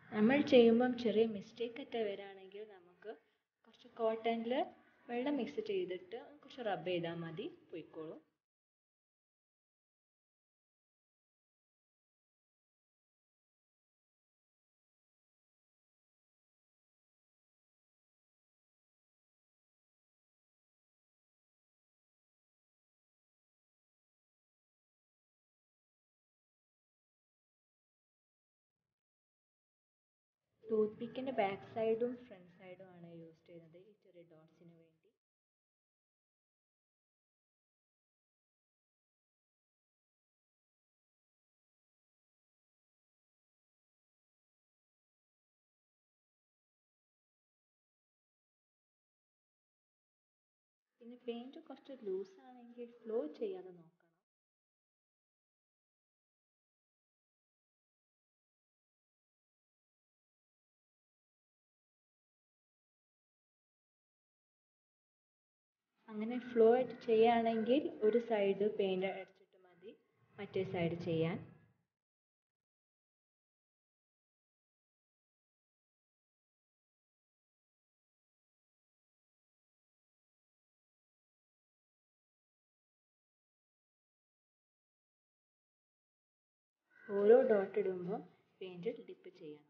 നമ്മൾ ചെയ്യുമ്പം ചെറിയ മിസ്റ്റേക്ക് ഒക്കെ വരികയാണെങ്കിൽ നമുക്ക് കുറച്ച് കോട്ടണിൽ വെള്ളം മിക്സ് ചെയ്തിട്ട് കുറച്ച് റബ്ബ് ചെയ്താൽ മതി പൊയ്ക്കോളും ടൂത്ത് പിക്കിൻ്റെ ബാക്ക് സൈഡും ഫ്രണ്ട് സൈഡും ആണ് യൂസ് ചെയ്യുന്നത് ഈ ചെറിയ ഡോട്ട്സിന് വേണ്ടി പിന്നെ പെയിൻറ് കുറച്ച് ലൂസ് ആണെങ്കിൽ ഫ്ലോ ചെയ്യാതെ നോക്കണം അങ്ങനെ ഫ്ലോ ആയിട്ട് ചെയ്യുകയാണെങ്കിൽ ഒരു സൈഡ് പെയിൻ്റ് അടിച്ചിട്ട് മതി മറ്റേ സൈഡ് ചെയ്യാൻ ഓരോ ഡോട്ട് ഇടുമ്പോൾ പെയിൻറ് ഡിപ്പ് ചെയ്യണം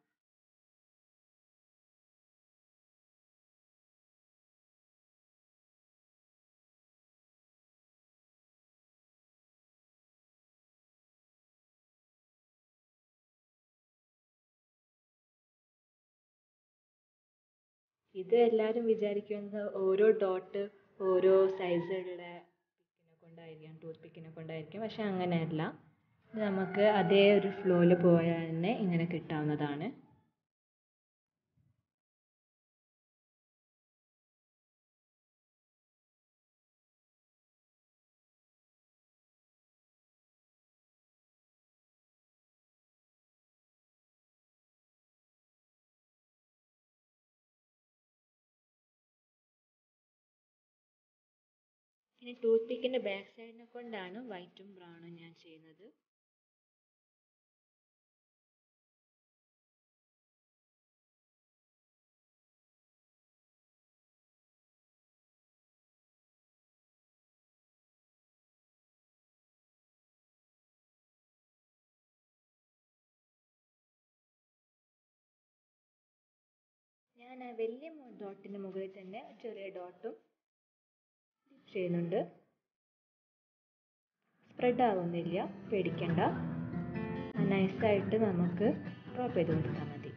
ഇത് എല്ലാവരും വിചാരിക്കുന്നത് ഓരോ ഡോട്ട് ഓരോ സൈസുള്ള പിക്കിനെ കൊണ്ടായിരിക്കും ടൂത്ത് പിക്കിനെ കൊണ്ടായിരിക്കും പക്ഷെ അങ്ങനെയല്ല ഇത് നമുക്ക് അതേ ഒരു ഫ്ലോയിൽ പോയാൽ തന്നെ ഇങ്ങനെ കിട്ടാവുന്നതാണ് ഇനി ടൂത്ത് പിക്കിൻ്റെ ബാക്ക് സൈഡിനെ കൊണ്ടാണ് വൈറ്റും ബ്രൗണും ഞാൻ ചെയ്യുന്നത് ഞാൻ വലിയ ഡോട്ടിന് മുകളിൽ തന്നെ ചെറിയ ഡോട്ടും ചെയ്യുന്നുണ്ട് സ്പ്രെഡ് ആവുന്നില്ല പേടിക്കണ്ട നൈസായിട്ട് നമുക്ക് ഡ്രോപ്പ് ചെയ്ത് കൊടുത്താൽ മതി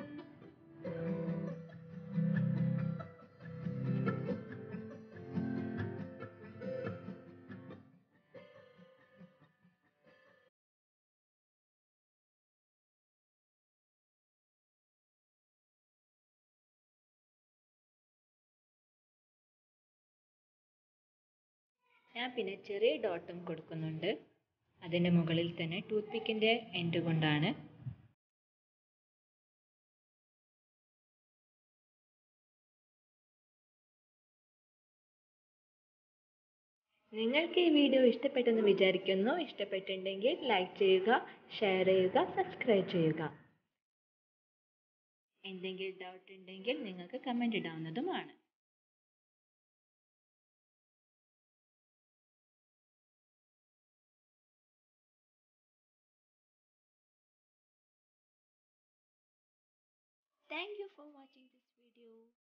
ഞാൻ പിന്നെ ചെറിയ ഡോട്ടും കൊടുക്കുന്നുണ്ട് അതിൻ്റെ മുകളിൽ തന്നെ ടൂത്ത് പിക്കിൻ്റെ എൻഡ് കൊണ്ടാണ് നിങ്ങൾക്ക് ഈ വീഡിയോ ഇഷ്ടപ്പെട്ടെന്ന് വിചാരിക്കുന്നു ഇഷ്ടപ്പെട്ടിട്ടുണ്ടെങ്കിൽ ലൈക്ക് ചെയ്യുക ഷെയർ ചെയ്യുക സബ്സ്ക്രൈബ് ചെയ്യുക എന്തെങ്കിലും ഡൗട്ട് ഉണ്ടെങ്കിൽ നിങ്ങൾക്ക് കമൻറ്റ് ഇടാവുന്നതുമാണ് Thank you for watching this video.